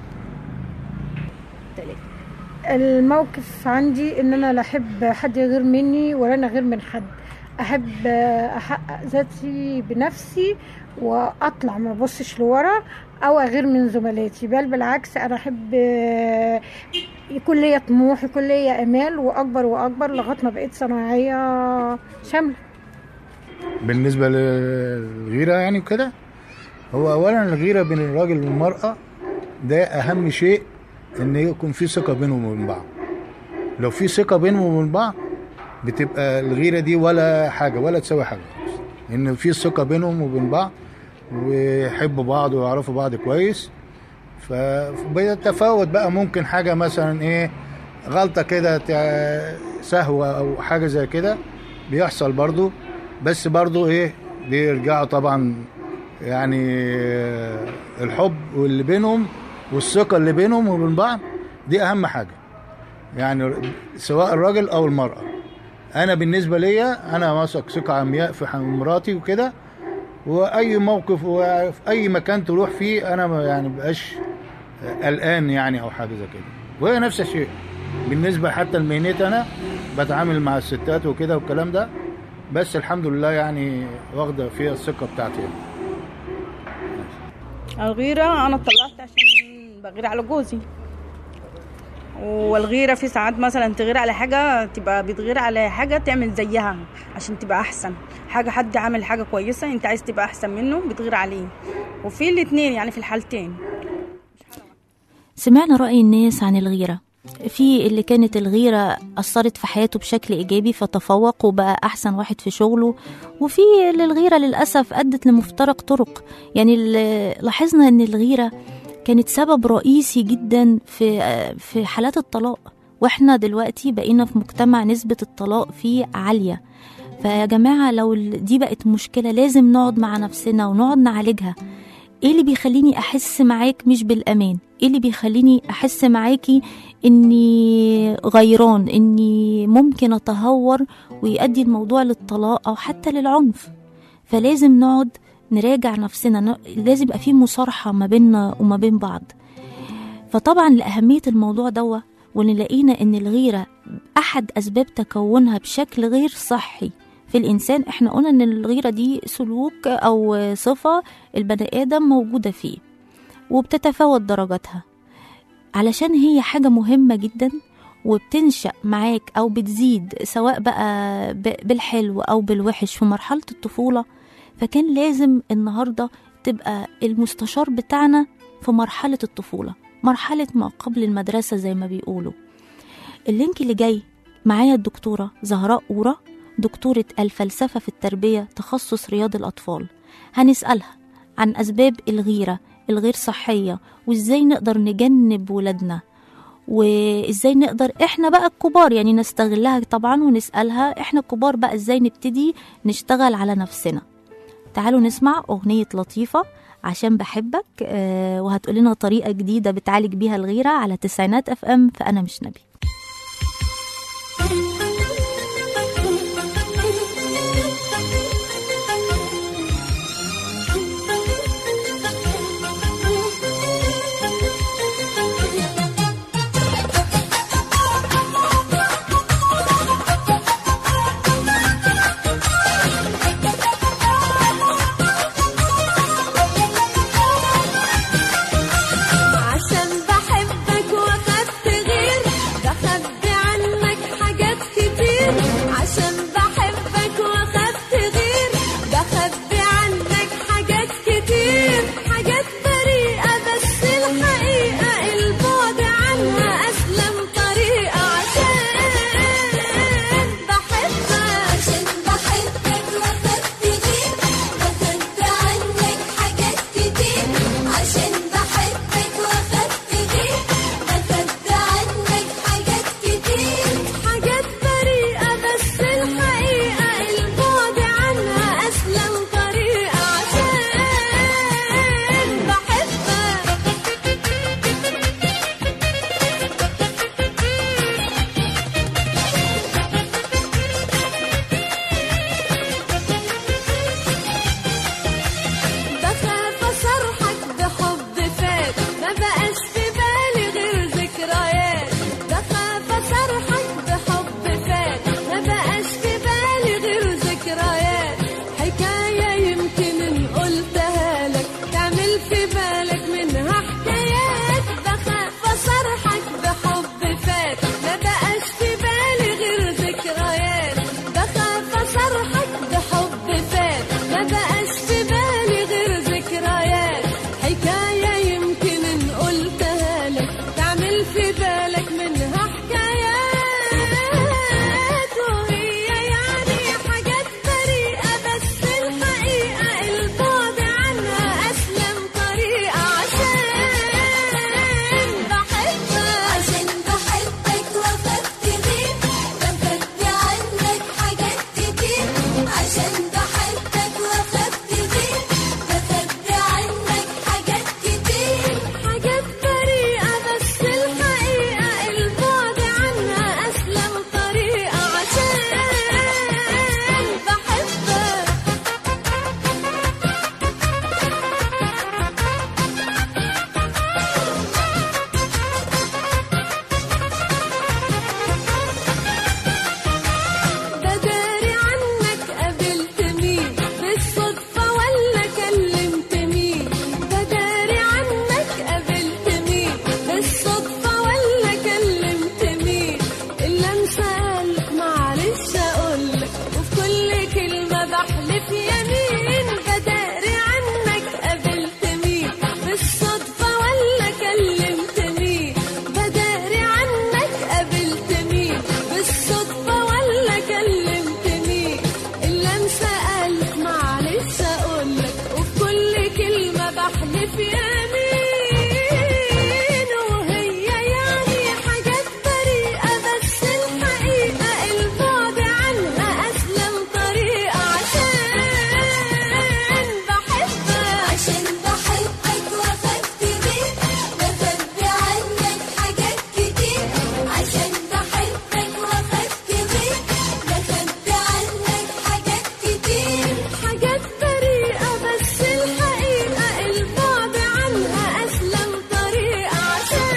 الموقف عندي ان انا لا احب حد يغير مني ولا انا غير من حد احب احقق ذاتي بنفسي واطلع ما ابصش لورا او اغير من زملاتي بل بالعكس انا احب يكون ليا طموح يكون ليا امال واكبر واكبر لغايه ما بقيت صناعيه شامله بالنسبة للغيرة يعني وكده هو أولا الغيرة بين الراجل والمرأة ده أهم شيء إن يكون في ثقة بينهم وبين بعض لو في ثقة بينهم وبين بعض بتبقى الغيرة دي ولا حاجة ولا تساوي حاجة خالص إن في ثقة بينهم وبين بعض ويحبوا بعض ويعرفوا بعض كويس ف- فبيتفاوت بقى ممكن حاجة مثلا إيه غلطة كده تع- سهوة أو حاجة زي كده بيحصل برضو بس برضو ايه بيرجعوا طبعا يعني آه، الحب واللي بينهم والثقة اللي بينهم وبين بعض دي أهم حاجة يعني سواء الراجل أو المرأة أنا بالنسبة ليا أنا واثق ثقة عمياء في ح- مراتي وكده وأي موقف وفي أي مكان تروح فيه أنا ما يعني مبقاش قلقان يعني أو حاجة زي كده وهي نفس الشيء بالنسبة حتى لمهنتي أنا بتعامل مع الستات وكده والكلام ده بس الحمد لله يعني واخده فيها الثقه بتاعتي يعني. الغيرة أنا طلعت عشان بغير على جوزي والغيرة في ساعات مثلا تغير على حاجة تبقى بتغير على حاجة تعمل زيها عشان تبقى أحسن حاجة حد عامل حاجة كويسة أنت عايز تبقى أحسن منه بتغير عليه وفي الاتنين يعني في الحالتين سمعنا رأي الناس عن الغيرة في اللي كانت الغيرة أثرت في حياته بشكل إيجابي فتفوق وبقى أحسن واحد في شغله وفي اللي الغيرة للأسف أدت لمفترق طرق يعني اللي لاحظنا أن الغيرة كانت سبب رئيسي جدا في في حالات الطلاق واحنا دلوقتي بقينا في مجتمع نسبة الطلاق فيه عالية فيا جماعة لو ال- دي بقت مشكلة لازم نقعد مع نفسنا ونقعد نعالجها ايه اللي بيخليني احس معاك مش بالامان ايه اللي بيخليني احس معاكي اني غيران اني ممكن اتهور ويؤدي الموضوع للطلاق او حتى للعنف فلازم نقعد نراجع نفسنا ن- لازم يبقى في مصارحة ما بيننا وما بين بعض فطبعا لأهمية الموضوع دوا وان لقينا ان الغيرة احد اسباب تكونها بشكل غير صحي في الانسان احنا قلنا ان الغيرة دي سلوك او صفة البني ادم موجودة فيه وبتتفاوت درجاتها علشان هي حاجة مهمة جدا وبتنشأ معاك أو بتزيد سواء بقى ب- بالحلو أو بالوحش في مرحلة الطفولة فكان لازم النهاردة تبقى المستشار بتاعنا في مرحلة الطفولة مرحلة ما قبل المدرسة زي ما بيقولوا اللينك اللي جاي معايا الدكتورة زهراء أورا دكتورة الفلسفة في التربية تخصص رياض الأطفال هنسألها عن أسباب الغيرة الغير صحية وإزاي نقدر نجنب ولادنا وإزاي نقدر إحنا بقى الكبار يعني نستغلها طبعا ونسألها إحنا الكبار بقى إزاي نبتدي نشتغل على نفسنا تعالوا نسمع أغنية لطيفة عشان بحبك آه وهتقولنا طريقة جديدة بتعالج بيها الغيرة على تسعينات اف ام فأنا مش نبي بحلف يمين بداري عنك قابلت مين بالصدفة ولا كلمت مين بداري عنك قابلت مين بالصدفة ولا كلمت مين إلا مسألك معلش أقولك وفي كل كلمة بحلف يمين وهي يعني حاجات بريئة بس الحقيقة البعد عنها أسلم طريقة عشان بحبك عشان بحبك وأخدت بيك بخبي عنك حاجات كتير عشان بحبك وأخدت بيك بخبي عنك حاجات كتير حاجات بريئة بس الحقيقة البعد عنها أسلم طريقة عشان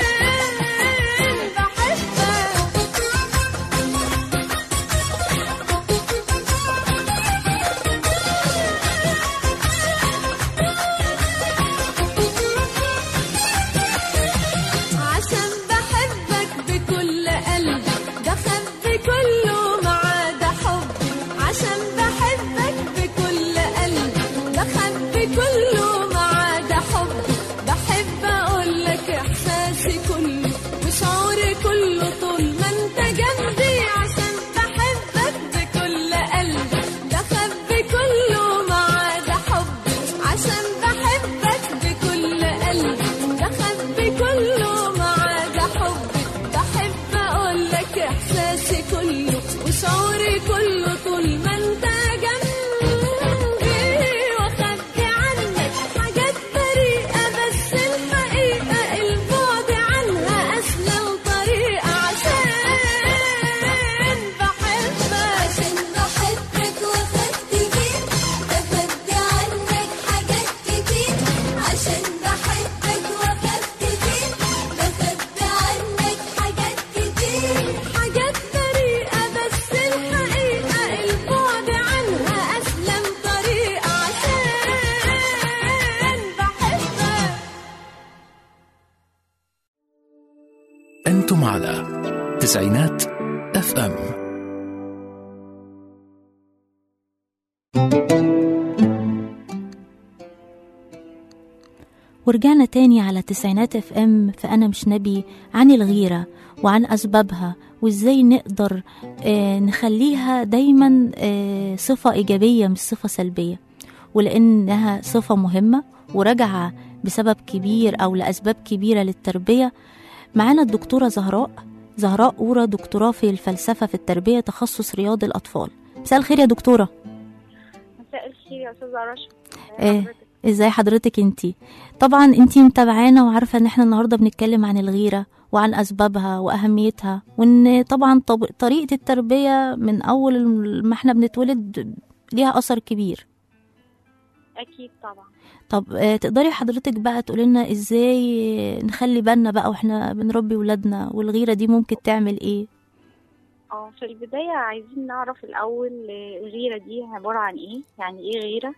عشان بحبك بكل قلبي بخبي كله ما عدا حبي عشان بحبك بكل قلبي بخبي كله ما عدا حبي بحب اقول لك احساسي كله وشعوري كله طول ما انت جنبي عشان بحبك بكل قلبي بخبي كله ما عدا حبي عشان بحبك بكل قلبي بخبي كله ما عدا حبي بحب اقول لك احساسي كله وشعوري كله طول ما انت جنبي واخبي عنك حاجات بريئة بس الحقيقة البعد عنها اسلم طريقة عشان بحبك عشان بحبك واخدت بيك بخبي عنك حاجات كتير عشان بحبك واخدت بيك بخبي عنك حاجات كتير حاجات بريئة بس الحقيقة البعد عنها أسلم طريقة عشان بحبك أنتم على تسعينات اف ام ورجعنا تاني على تسعينات اف ام فأنا مش نبي عن الغيرة وعن أسبابها وإزاي نقدر آه، نخليها دايما آه، صفة إيجابية مش صفة سلبية ولأنها صفة مهمة وراجعة بسبب كبير أو لأسباب كبيرة للتربية معانا الدكتورة زهراء زهراء أورا دكتوراه في الفلسفة في التربية تخصص رياض الأطفال مساء الخير يا دكتورة مساء الخير يا استاذه رشا آه، ازاي حضرتك انتي طبعا انتي متابعانا وعارفه ان احنا النهارده بنتكلم عن الغيره وعن اسبابها واهميتها وان طبعا طب... طريقه التربيه من اول ما احنا بنتولد ليها اثر كبير اكيد طبعا طب آه، تقدري حضرتك بقى تقولي لنا ازاي نخلي بالنا بقى واحنا بنربي ولادنا والغيره دي ممكن تعمل ايه اه في البداية عايزين نعرف الأول آه، الغيرة دي عبارة عن ايه يعني ايه غيرة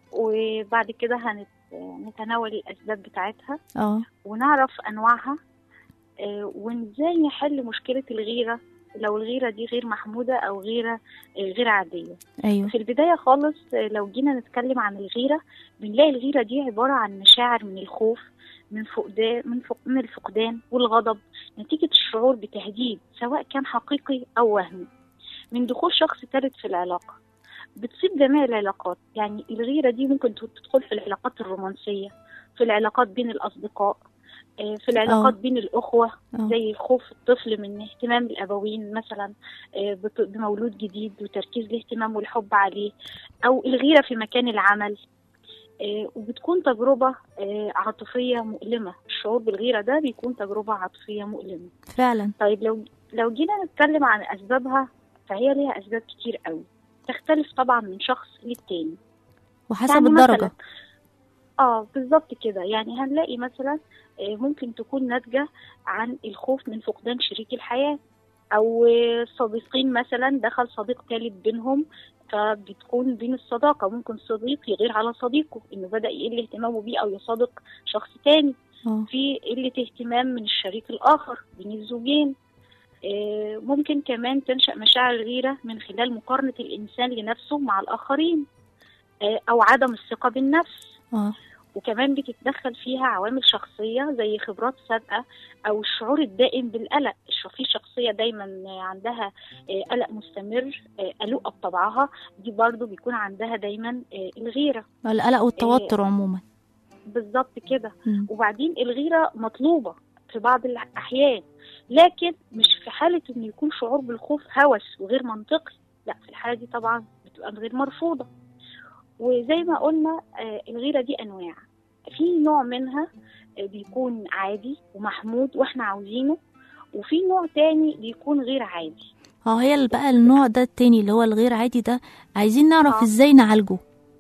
وبعد كده هنتناول الأسباب بتاعتها اه ونعرف أنواعها آه، وازاي نحل مشكلة الغيرة لو الغيرة دي غير محمودة أو غيرة آه، غير عادية ايوه في البداية خالص آه، لو جينا نتكلم عن الغيرة بنلاقي الغيرة دي عبارة عن مشاعر من الخوف من فقدان من, فق... من الفقدان والغضب نتيجة الشعور بتهديد سواء كان حقيقي أو وهمي من دخول شخص ثالث في العلاقة بتصيب جميع العلاقات يعني الغيرة دي ممكن تدخل في العلاقات الرومانسية في العلاقات بين الأصدقاء آه، في العلاقات آه. بين الأخوة آه. زي خوف الطفل من اهتمام الأبوين مثلا آه، بط- بمولود جديد وتركيز الاهتمام والحب عليه أو الغيرة في مكان العمل آه، وبتكون تجربة آه، عاطفية مؤلمة الشعور بالغيرة ده بيكون تجربة عاطفية مؤلمة فعلا طيب لو لو جينا نتكلم عن أسبابها فهي ليها أسباب كتير قوي تختلف طبعا من شخص للتاني وحسب يعني الدرجه مثلاً- اه بالظبط كده يعني هنلاقي مثلا آه، ممكن تكون ناتجة عن الخوف من فقدان شريك الحياة أو آه، صديقين مثلا دخل صديق ثالث بينهم فبتكون بين الصداقة ممكن صديق يغير على صديقه إنه بدأ يقل اهتمامه بيه أو يصادق شخص تاني اه في قلة اهتمام من الشريك الآخر بين الزوجين آه، ممكن كمان تنشأ مشاعر الغيرة من خلال مقارنة الإنسان لنفسه مع الآخرين آه، او عدم الثقه بالنفس اه وكمان بتتدخل فيها عوامل شخصية زي خبرات سابقة أو الشعور الدائم بالقلق ش- في شخصية دايما عندها آه، قلق مستمر آه، قلوقة بطبعها دي برضو بيكون عندها دايما آه، الغيرة القلق والتوتر عموما بالظبط كده مم. وبعدين الغيرة مطلوبة في بعض الأحيان لكن مش في حالة إنه يكون شعور بالخوف هوس وغير منطقي لا في الحالة دي طبعا بتبقى غير مرفوضة وزي ما قلنا آه، الغيرة دي أنواع في نوع منها آه، بيكون عادي ومحمود واحنا عاوزينه وفي نوع تاني بيكون غير عادي اه هي ال- بقى النوع ده التاني اللي هو الغير عادي ده عايزين نعرف آه. ازاي نعالجه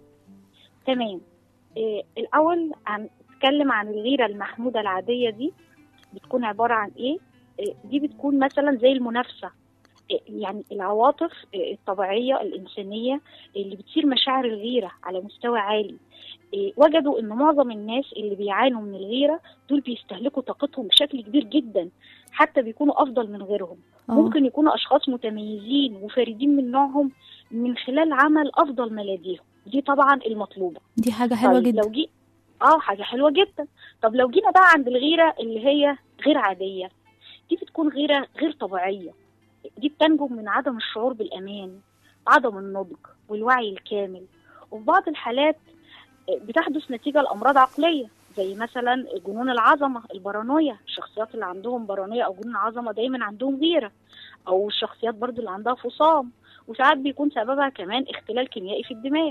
تمام آه، الأول هنتكلم عن الغيرة المحمودة العادية دي بتكون عبارة عن إيه؟ آه، دي بتكون مثلا زي المنافسة آه، يعني العواطف آه، الطبيعية الإنسانية اللي بتصير مشاعر الغيرة على مستوى عالي آه، وجدوا إن معظم الناس اللي بيعانوا من الغيرة دول بيستهلكوا طاقتهم بشكل كبير جدا حتى بيكونوا أفضل من غيرهم اه ممكن يكونوا أشخاص متميزين وفاردين من نوعهم من خلال عمل أفضل ما لديهم دي طبعا المطلوبة دي حاجة حلوة طيب جدا لو جي اه حاجه حلوه جدا طب لو جينا بقى عند الغيره اللي هي غير عاديه دي بتكون غيره غير طبيعيه دي بتنجم من عدم الشعور بالامان عدم النضج والوعي الكامل وفي بعض الحالات بتحدث نتيجه لامراض عقليه زي مثلا جنون العظمه البارانويا الشخصيات اللي عندهم بارانويا او جنون عظمه دايما عندهم غيره او الشخصيات برضو اللي عندها فصام وساعات بيكون سببها كمان اختلال كيميائي في الدماغ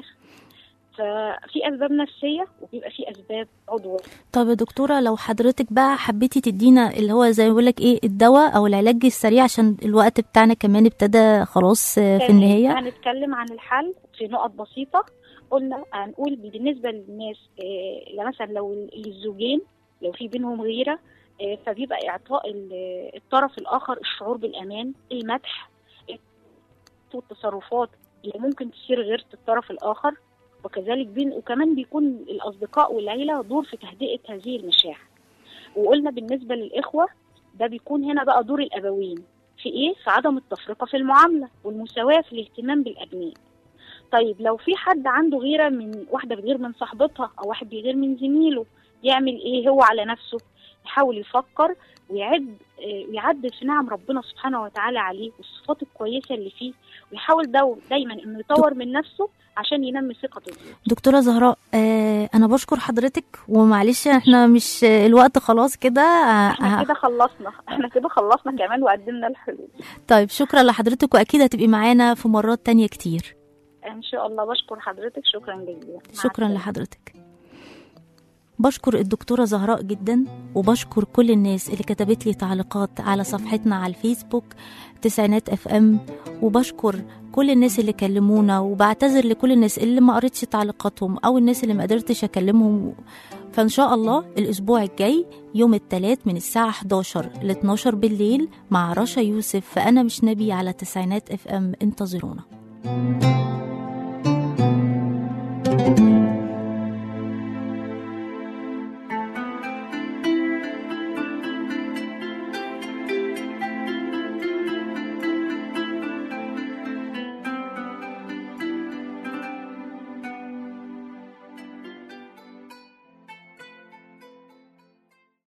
ففي اسباب نفسيه وبيبقى في اسباب عضويه طب يا دكتورة لو حضرتك بقى حبيتي تدينا اللي هو زي ما بقولك ايه الدواء او العلاج السريع عشان الوقت بتاعنا كمان ابتدى خلاص آه، في تمام. النهاية هنتكلم عن الحل في نقط بسيطه قلنا هنقول بالنسبه للناس آه، لا مثلا لو الزوجين لو في بينهم غيره آه، فبيبقى اعطاء ال- الطرف الاخر الشعور بالامان المدح والتصرفات اللي ممكن تثير غيره الطرف الاخر وكذلك بين وكمان بيكون الاصدقاء والعيله دور في تهدئه هذه المشاعر وقلنا بالنسبه للاخوه ده بيكون هنا بقى دور الابوين في ايه في عدم التفرقه في المعامله والمساواه في الاهتمام بالابناء طيب لو في حد عنده غيره من واحده بتغير من صاحبتها او واحد بيغير من زميله يعمل ايه هو على نفسه يحاول يفكر ويعد آه، ويعدل في نعم ربنا سبحانه وتعالى عليه والصفات الكويسه اللي فيه ويحاول دو دايما انه يطور من نفسه عشان ينمي ثقته بيه دكتورة زهراء آه انا بشكر حضرتك ومعلش احنا مش آه، الوقت خلاص كده آه، احنا آه، كده خلصنا احنا كده خلصنا كمان وقدمنا الحلول طيب شكرا لحضرتك واكيد هتبقي معانا في مرات تانية كتير ان شاء الله بشكر حضرتك شكرا جزيلا مع شكرا السلامة. لحضرتك بشكر الدكتورة زهراء جدا وبشكر كل الناس اللي كتبت لي تعليقات على صفحتنا على الفيسبوك تسعينات اف ام وبشكر كل الناس اللي كلمونا وبعتذر لكل الناس اللي ما قريتش تعليقاتهم او الناس اللي ما قدرتش اكلمهم فان شاء الله الاسبوع الجاي يوم الثلاث من الساعة 11 ل 12 بالليل مع رشا يوسف فانا مش نبي على تسعينات اف ام انتظرونا